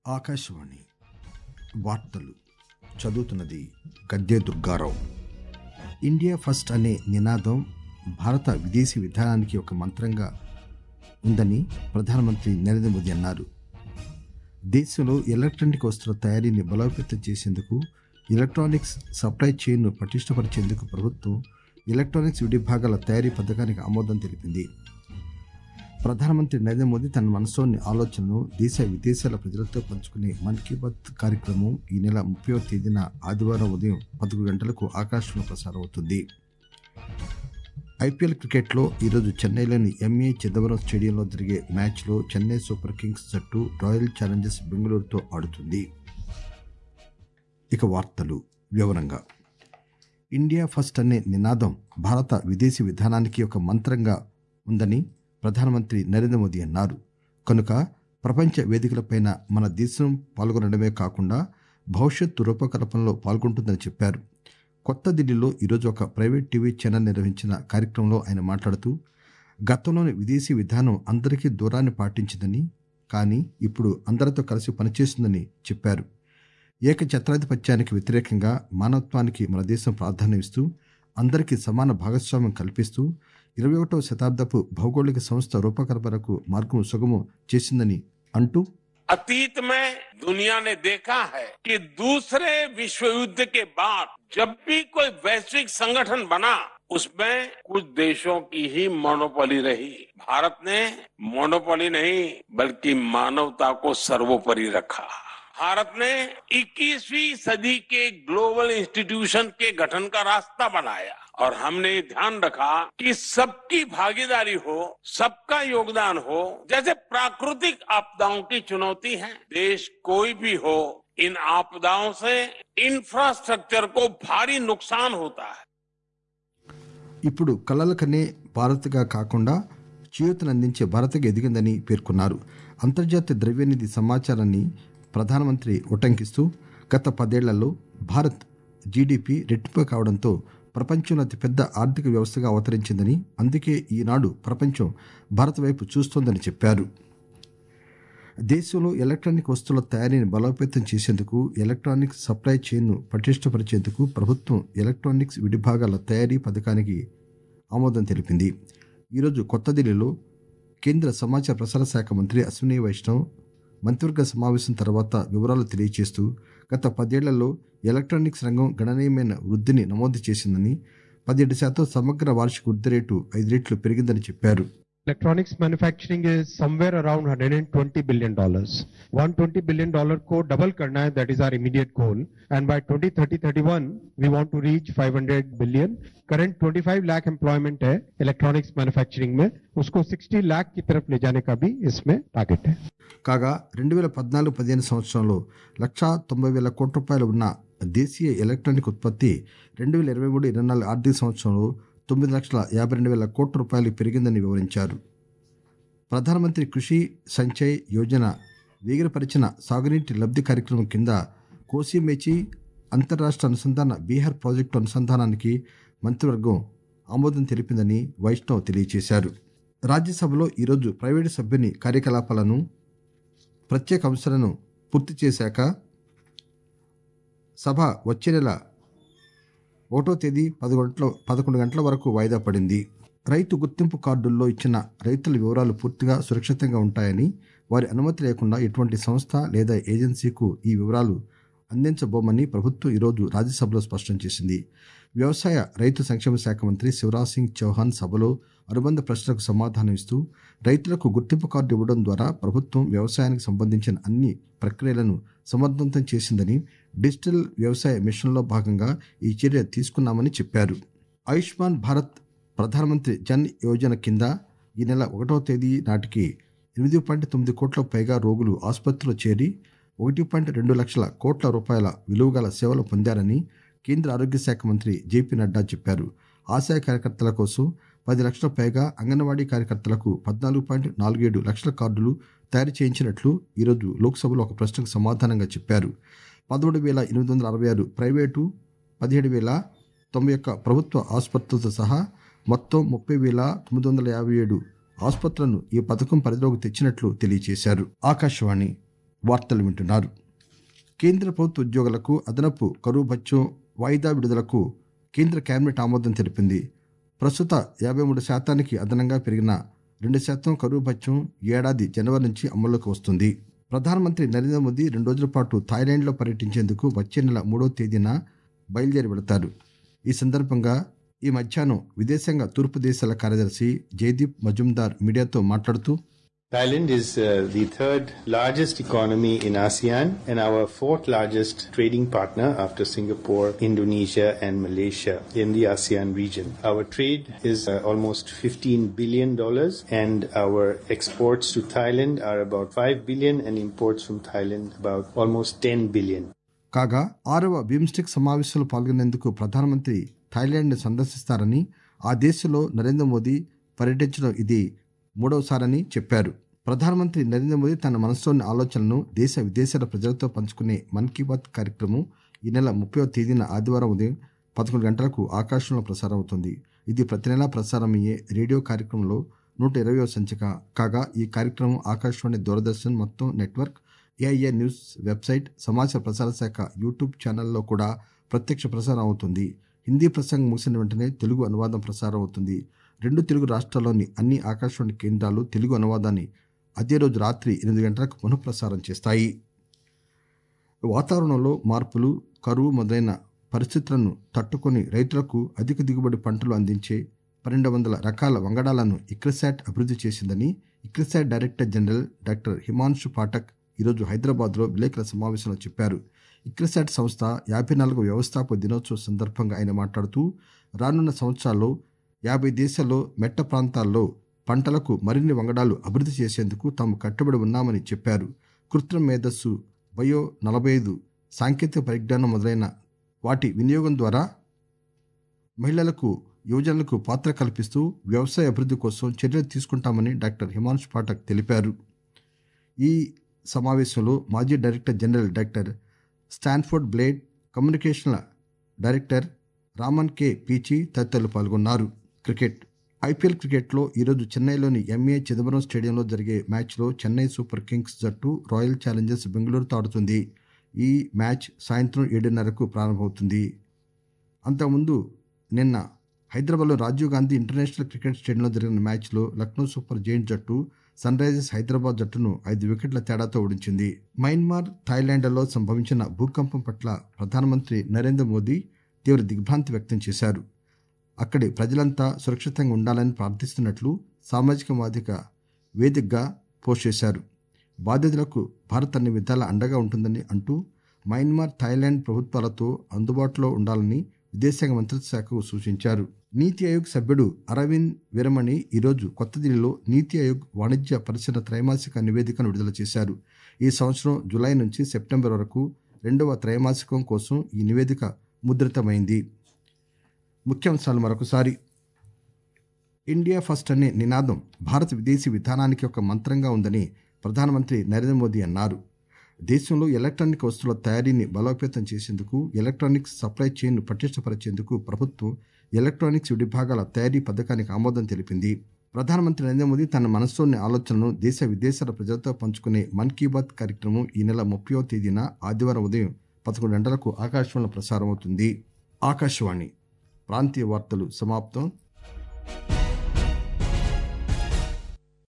ఆకాశవాణి వార్తలు చదువుతున్నది Gadde Durgarao India first అనే నినాదం భారత విదేశీ విధానానికి ఒక మంత్రంగా ఉందని ప్రధానమంత్రి నరేంద్ర మోదీ అన్నారు దేశంలో ఎలక్ట్రానిక్ వస్తువుల తయారీని బలోపేతం చేసేందుకు ఎలక్ట్రానిక్స్ సప్లై చైన్ను పటిష్టపరిచేందుకు ప్రభుత్వం ఎలక్ట్రానిక్స్ విడిభాగాల తయారీ పథకానికి ఆమోదం తెలిపింది ప్రధానమంత్రి నరేంద్ర మోదీ తన మనసులోని ఆలోచనను దేశ విదేశాల ప్రజలతో పంచుకునే మన్ కీ బాత్ కార్యక్రమం ఈ నెల ముప్పైవ తేదీన ఆదివారం ఉదయం పదకొండు గంటలకు ఆకాశంలో ప్రసారం అవుతుంది ఐపీఎల్ క్రికెట్లో ఈరోజు చెన్నైలోని ఎంఏ చిదంబరం స్టేడియంలో జరిగే మ్యాచ్లో చెన్నై సూపర్ కింగ్స్ జట్టు రాయల్ ఛాలెంజర్స్ బెంగళూరుతో ఆడుతుంది ఇక వార్తలు వివరంగా ఇండియా ఫస్ట్ అనే నినాదం భారత విదేశీ విధానానికి ఒక మంత్రంగా ఉందని ప్రధానమంత్రి నరేంద్ర మోదీ అన్నారు కనుక ప్రపంచ వేదికలపైన మన దేశం పాల్గొనడమే కాకుండా భవిష్యత్తు రూపకల్పనలో పాల్గొంటుందని చెప్పారు కొత్త ఢిల్లీలో ఈరోజు ఒక ప్రైవేట్ టీవీ ఛానల్ నిర్వహించిన కార్యక్రమంలో ఆయన మాట్లాడుతూ గతంలోని విదేశీ విధానం అందరికీ దూరాన్ని పాటించిందని కానీ ఇప్పుడు అందరితో కలిసి పనిచేస్తుందని చెప్పారు ఏకఛత్రాధిపత్యానికి వ్యతిరేకంగా మానవత్వానికి మన దేశం ప్రాధాన్యం ఇస్తూ అందరికీ సమాన భాగస్వామ్యం కల్పిస్తూ ఇరవై ఒకటవ శతాబ్దపు భౌగోళిక సంస్థ రూపకల్పనకు మార్గం సుగమం చేసిందని అంటూ अतीत में दुनिया ने देखा है कि दूसरे विश्व युद्ध के बाद जब भी कोई वैश्विक संगठन बना उसमें कुछ देशों की ही मोनोपोली रही भारत ने मोनोपोली नहीं बल्कि मानवता को सर्वोपरि रखा भारत ने 21वीं सदी के ग्लोबल इंस्टीट्यूशन के गठन का रास्ता बनाया और हमने ये ध्यान रखा कि सबकी भागीदारी हो सबका योगदान हो जैसे प्राकृतिक आपदाओं की चुनौती है देश कोई भी हो इन आपदाओं से इंफ्रास्ट्रक्चर को भारी नुकसान होता है ఇప్పుడు కలల కనే భారత్గా కాకుండా చేయూతనందించే భారత్గా ఎదిగిందని పేర్కొన్నారు అంతర్జాతీయ ద్రవ్యనిధి సమాచారాన్ని ప్రధానమంత్రి ఉటంకిస్తూ గత పదేళ్లలో భారత్ జీడీపీ రెట్టింపు కావడంతో ప్రపంచంలో అతిపెద్ద ఆర్థిక వ్యవస్థగా అవతరించిందని అందుకే ఈనాడు ప్రపంచం భారత్ వైపు చూస్తోందని చెప్పారు దేశంలో ఎలక్ట్రానిక్ వస్తువుల తయారీని బలోపేతం చేసేందుకు ఎలక్ట్రానిక్ సప్లై చైన్ను పటిష్టపరిచేందుకు ప్రభుత్వం ఎలక్ట్రానిక్స్ విడిభాగాల తయారీ పథకానికి ఆమోదం తెలిపింది ఈరోజు కొత్త ఢిల్లీలో కేంద్ర సమాచార ప్రసార శాఖ మంత్రి అశ్విని వైష్ణవ్ మంత్రివర్గ సమావేశం తర్వాత వివరాలు తెలియజేస్తూ గత పదేళ్లలో ఎలక్ట్రానిక్స్ రంగం గణనీయమైన వృద్ధిని నమోదు చేసిందని పదిహేడు శాతం సమగ్ర వార్షిక వృద్ధి రేటు ఐదు రెట్లు పెరిగిందని చెప్పారు Electronics manufacturing is somewhere around 120 billion dollars. 120 billion dollar को double करना है, that is our immediate goal. And by 2030-31, we want to reach 500 billion. Current 25 lakh employment है electronics manufacturing में, उसको 60 lakh की तरफ ले जाने का भी इसमें target है. కాగా రెండు వేల పద్నాలుగు పదిహేను సంవత్సరంలో లక్షా తొంభై వేల కోట్ల రూపాయలు ఉన్న దేశీయ ఎలక్ట్రానిక్ ఉత్పత్తి రెండు వేల ఇరవై మూడు ఇరవై నాలుగు ఆర్థిక సంవత్సరంలో తొమ్మిది లక్షల యాభై రెండు వేల కోట్ల రూపాయలు పెరిగిందని వివరించారు ప్రధానమంత్రి కృషి సంచయ్ యోజన వేగిరపరిచిన సాగునీటి లబ్ధి కార్యక్రమం కింద కోసిమేచి అంతర్రాష్ట్ర అనుసంధాన బీహార్ ప్రాజెక్టు అనుసంధానానికి మంత్రివర్గం ఆమోదం తెలిపిందని వైష్ణవ్ తెలియజేశారు రాజ్యసభలో ఈరోజు ప్రైవేటు సభ్యుని కార్యకలాపాలను ప్రత్యేక అంశాలను పూర్తి చేశాక సభ వచ్చే నెల ఒకటో తేదీ పది గంటల పదకొండు గంటల వరకు వాయిదా పడింది రైతు గుర్తింపు కార్డుల్లో ఇచ్చిన రైతుల వివరాలు పూర్తిగా సురక్షితంగా ఉంటాయని వారి అనుమతి లేకుండా ఎటువంటి సంస్థ లేదా ఏజెన్సీకు ఈ వివరాలు అందించబోమని ప్రభుత్వం ఈరోజు రాజ్యసభలో స్పష్టం చేసింది వ్యవసాయ రైతు సంక్షేమ శాఖ మంత్రి శివరాజ్ సింగ్ చౌహాన్ సభలో అనుబంధ ప్రశ్నలకు సమాధానం ఇస్తూ రైతులకు గుర్తింపు కార్డు ఇవ్వడం ద్వారా ప్రభుత్వం వ్యవసాయానికి సంబంధించిన అన్ని ప్రక్రియలను సమర్థవంతం చేసిందని డిజిటల్ వ్యవసాయ మిషన్లో భాగంగా ఈ చర్య తీసుకున్నామని చెప్పారు ఆయుష్మాన్ భారత్ ప్రధానమంత్రి జన్ యోజన కింద ఈ నెల ఒకటవ తేదీ నాటికి ఎనిమిది పాయింట్ తొమ్మిది కోట్ల పైగా రోగులు ఆసుపత్రిలో చేరి ఒకటి పాయింట్ రెండు లక్షల కోట్ల రూపాయల విలువగల సేవలు పొందారని కేంద్ర ఆరోగ్య శాఖ మంత్రి జేపీ నడ్డా చెప్పారు ఆశా కార్యకర్తల కోసం పది లక్షల పైగా అంగన్వాడీ కార్యకర్తలకు పద్నాలుగు పాయింట్ నాలుగు ఏడు లక్షల కార్డులు తయారు చేయించినట్లు ఈరోజు లోక్సభలో ఒక ప్రశ్నకు సమాధానంగా చెప్పారు పదమూడు వేల ఎనిమిది వందల అరవై ఆరు ప్రైవేటు పదిహేడు వేల తొంభై ఒక్క ప్రభుత్వ ఆసుపత్రులతో సహా మొత్తం ముప్పై వేల తొమ్మిది వందల యాభై ఏడు ఆసుపత్రులను ఈ పథకం పరిధిలోకి తెచ్చినట్లు తెలియజేశారు ఆకాశవాణి వార్తలు వింటున్నారు కేంద్ర ప్రభుత్వ ఉద్యోగులకు అదనపు కరువు భత్యం వాయిదా విడుదలకు కేంద్ర కేబినెట్ ఆమోదం తెలిపింది ప్రస్తుత యాభై మూడు శాతానికి అదనంగా పెరిగిన రెండు శాతం కరువు భత్యం ఏడాది జనవరి నుంచి అమల్లోకి వస్తుంది ప్రధానమంత్రి నరేంద్ర మోదీ రెండు రోజుల పాటు థాయిలాండ్లో పర్యటించేందుకు వచ్చే నెల మూడో తేదీన బయలుదేరి వెళతారు ఈ సందర్భంగా ఈ మధ్యాహ్నం విదేశాంగ తూర్పు దేశాల కార్యదర్శి జయదీప్ మజుందార్ మీడియాతో మాట్లాడుతూ Thailand is uh, the third largest economy in ASEAN and our fourth largest trading partner after Singapore, Indonesia, and Malaysia in the ASEAN region. Our trade is uh, almost $15 billion and our exports to Thailand are about 5 billion and imports from Thailand about almost 10 billion. కాగా ఆరవ BIMSTEC సమావేశంలో పాల్గొనేందుకు ప్రధానమంత్రి Thailand సందర్శిస్తారని ఆ దేశంలో నరేంద్ర మోదీ పర్యటించడం ఇది మూడవసారని చెప్పారు ప్రధానమంత్రి నరేంద్ర మోదీ తన మనసులోని ఆలోచనలను దేశ విదేశాల ప్రజలతో పంచుకునే మన్ కీ బాత్ కార్యక్రమం ఈ నెల ముప్పై తేదీన ఆదివారం ఉదయం పదకొండు గంటలకు ఆకాశంలో ప్రసారం అవుతుంది ఇది ప్రతి నెలా ప్రసారమయ్యే రేడియో కార్యక్రమంలో నూట ఇరవయో సంచిక కాగా ఈ కార్యక్రమం ఆకాశవాణి దూరదర్శన్ మొత్తం నెట్వర్క్ ఏఐఏ న్యూస్ వెబ్సైట్ సమాచార ప్రసార శాఖ యూట్యూబ్ ఛానల్లో కూడా ప్రత్యక్ష ప్రసారం అవుతుంది హిందీ ప్రసంగం ముగిసిన వెంటనే తెలుగు అనువాదం ప్రసారం అవుతుంది రెండు తెలుగు రాష్ట్రాల్లోని అన్ని ఆకాశవాణి కేంద్రాలు తెలుగు అనువాదాన్ని అదే రోజు రాత్రి ఎనిమిది గంటలకు పునఃప్రసారం చేస్తాయి వాతావరణంలో మార్పులు కరువు మొదలైన పరిస్థితులను తట్టుకొని రైతులకు అధిక దిగుబడి పంటలు అందించే పన్నెండు వందల రకాల వంగడాలను ఇక్రిసాట్ అభివృద్ధి చేసిందని ICRISAT director general doctor Himanshu Pathak ఈరోజు హైదరాబాద్లో విలేకరుల సమావేశంలో చెప్పారు ఇక్రిసాట్ సంస్థ యాభై నాలుగు వ్యవస్థాపక దినోత్సవం సందర్భంగా ఆయన మాట్లాడుతూ రానున్న సంవత్సరాల్లో యాభై దేశాల్లో మెట్ట ప్రాంతాల్లో పంటలకు మరిన్ని వంగడాలు అభివృద్ధి చేసేందుకు తాము కట్టుబడి ఉన్నామని చెప్పారు కృత్రిమ మేధస్సు బయో నలభై ఐదు సాంకేతిక పరిజ్ఞానం మొదలైన వాటి వినియోగం ద్వారా మహిళలకు యువజనులకు పాత్ర కల్పిస్తూ వ్యవసాయ అభివృద్ధి కోసం చర్యలు తీసుకుంటామని డాక్టర్ హిమాంశు పాఠక్ తెలిపారు ఈ సమావేశంలో మాజీ director general doctor Stanford Blade కమ్యూనికేషన్ల డైరెక్టర్ రామన్ కే పీచి తదితరులు పాల్గొన్నారు క్రికెట్ ఐపీఎల్ క్రికెట్లో ఈరోజు చెన్నైలోని ఎంఏ చిదంబరం స్టేడియంలో జరిగే మ్యాచ్లో చెన్నై సూపర్ కింగ్స్ జట్టు రాయల్ ఛాలెంజర్స్ బెంగళూరుతో ఆడుతుంది ఈ మ్యాచ్ సాయంత్రం ఏడున్నరకు ప్రారంభమవుతుంది అంతకుముందు నిన్న హైదరాబాద్లో రాజీవ్ గాంధీ ఇంటర్నేషనల్ క్రికెట్ స్టేడియంలో జరిగిన మ్యాచ్లో లక్నో సూపర్ జైంట్ జట్టు సన్ రైజర్స్ హైదరాబాద్ జట్టును ఐదు వికెట్ల తేడాతో ఓడించింది మయన్మార్ థాయిలాండ్లలో సంభవించిన భూకంపం పట్ల ప్రధానమంత్రి నరేంద్ర మోదీ తీవ్ర దిగ్భ్రాంతి వ్యక్తం చేశారు అక్కడి ప్రజలంతా సురక్షితంగా ఉండాలని ప్రార్థిస్తున్నట్లు సామాజిక మాధ్యమిక వేదికగా పోస్ట్ చేశారు బాధితులకు భారత్ అన్ని విధాల అండగా ఉంటుందని అంటూ మయన్మార్ థాయిలాండ్ ప్రభుత్వాలతో అందుబాటులో ఉండాలని విదేశాంగ మంత్రిత్వ శాఖకు సూచించారు నీతి ఆయోగ్ సభ్యుడు అరవింద్ వీరమణి ఈరోజు కొత్త ఢిల్లీలో నీతి ఆయోగ్ వాణిజ్య పరిశ్రమ త్రైమాసిక నివేదికను విడుదల చేశారు ఈ సంవత్సరం జులై నుంచి సెప్టెంబర్ వరకు రెండవ త్రైమాసికం కోసం ఈ నివేదిక ముద్రితమైంది ముఖ్యాంశాలు మరొకసారి ఇండియా ఫస్ట్ అనే నినాదం భారత విదేశీ విధానానికి ఒక మంత్రంగా ఉందని ప్రధానమంత్రి నరేంద్ర మోదీ అన్నారు దేశంలో ఎలక్ట్రానిక్ వస్తువుల తయారీని బలోపేతం చేసేందుకు ఎలక్ట్రానిక్స్ సప్లై చైన్ను పటిష్టపరిచేందుకు ప్రభుత్వం ఎలక్ట్రానిక్స్ విడిభాగాల తయారీ పథకానికి ఆమోదం తెలిపింది ప్రధానమంత్రి నరేంద్ర మోదీ తన మనసులోని ఆలోచనలను దేశ విదేశాల ప్రజలతో పంచుకునే మన్ కీ బాత్ కార్యక్రమం ఈ నెల ముప్పయో తేదీన ఆదివారం ఉదయం పదకొండు గంటలకు ఆకాశవాణిలో ప్రసారమవుతుంది ఆకాశవాణి ప్రాంతీయ వార్తలు సమాప్తం